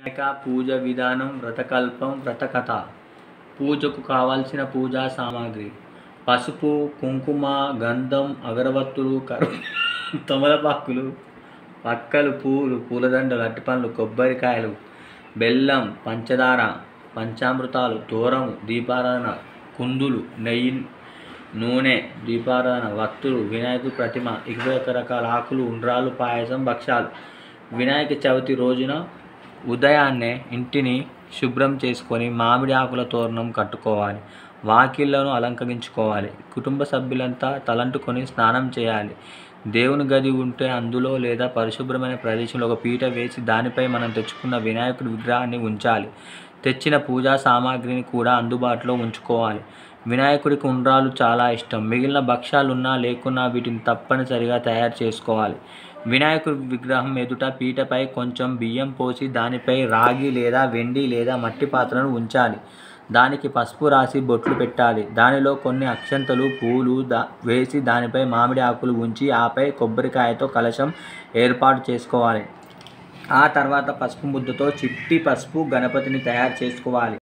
వినాయక పూజ విధానం వ్రతకల్పం వ్రతకథ పూజకు కావాల్సిన పూజా సామాగ్రి పసుపు కుంకుమ గంధం అగరవత్తులు కరు తమలపాకులు పక్కలు పూలు పూలదండలు అరటిపండ్లు కొబ్బరికాయలు బెల్లం పంచదార పంచామృతాలు తోరము దీపారాధన కుందులు నెయ్యి నూనె దీపారాధన వత్తులు వినాయకుడి ప్రతిమ ఇరవై ఒక రకాల ఆకులు ఉండ్రాలు పాయసం భక్ష్యాలు వినాయక చవితి రోజున ఉదయాన్నే ఇంటిని శుభ్రం చేసుకొని మామిడి ఆకుల తోరణం కట్టుకోవాలి వాకిళ్లను అలంకరించుకోవాలి కుటుంబ సభ్యులంతా తలంటుకొని స్నానం చేయాలి దేవుని గది ఉంటే అందులో లేదా పరిశుభ్రమైన ప్రదేశంలో ఒక పీట వేసి దానిపై మనం తెచ్చుకున్న వినాయకుడి విగ్రహాన్ని ఉంచాలి తెచ్చిన పూజా సామాగ్రిని కూడా అందుబాటులో ఉంచుకోవాలి వినాయకుడికి ఉండ్రాలు చాలా ఇష్టం మిగిలిన భక్ష్యాలు ఉన్నా లేకున్నా వీటిని తప్పనిసరిగా తయారు చేసుకోవాలి వినాయకుడి విగ్రహం ఎదుట పీటపై కొంచెం బియ్యం పోసి దానిపై రాగి లేదా వెండి లేదా మట్టి పాత్రను ఉంచాలి దానికి పసుపు రాసి బొట్లు పెట్టాలి దానిలో కొన్ని అక్షంతలు పూలు దా వేసి దానిపై మామిడి ఆకులు ఉంచి ఆపై కొబ్బరికాయతో కలశం ఏర్పాటు చేసుకోవాలి ఆ తర్వాత పసుపు ముద్దతో చిట్టి పసుపు గణపతిని తయారు చేసుకోవాలి